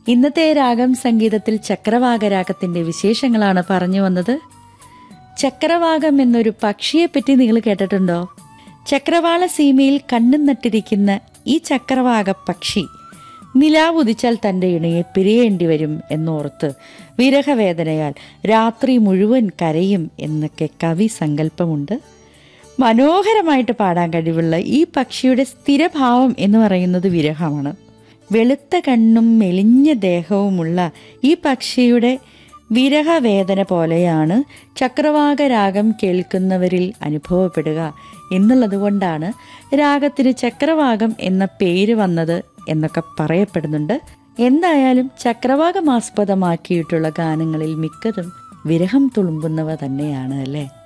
ഇന്നത്തെ രാഗം സംഗീതത്തിൽ ചക്രവാക രാഗത്തിന്റെ വിശേഷങ്ങളാണ് പറഞ്ഞു വന്നത് ചക്രവാകം എന്നൊരു പക്ഷിയെപ്പറ്റി നിങ്ങൾ കേട്ടിട്ടുണ്ടോ ചക്രവാള സീമയിൽ കണ്ണും നട്ടിരിക്കുന്ന ഈ ചക്രവാക പക്ഷി നിലാവുദിച്ചാൽ തന്റെ ഇണയെ പിരിയേണ്ടി വരും എന്നോർത്ത് വിരഹവേദനയാൽ രാത്രി മുഴുവൻ കരയും എന്നൊക്കെ കവി സങ്കല്പമുണ്ട് മനോഹരമായിട്ട് പാടാൻ കഴിവുള്ള ഈ പക്ഷിയുടെ സ്ഥിരഭാവം എന്ന് പറയുന്നത് വിരഹമാണ് വെളുത്ത കണ്ണും മെലിഞ്ഞ ദേഹവുമുള്ള ഈ പക്ഷിയുടെ വിരഹവേദന പോലെയാണ് ചക്രവാക രാഗം കേൾക്കുന്നവരിൽ അനുഭവപ്പെടുക എന്നുള്ളത് കൊണ്ടാണ് രാഗത്തിന് ചക്രവാകം എന്ന പേര് വന്നത് എന്നൊക്കെ പറയപ്പെടുന്നുണ്ട് എന്തായാലും ചക്രവാകമാസ്പദമാക്കിയിട്ടുള്ള ഗാനങ്ങളിൽ മിക്കതും വിരഹം തുളുമ്പുന്നവ തന്നെയാണ് അല്ലേ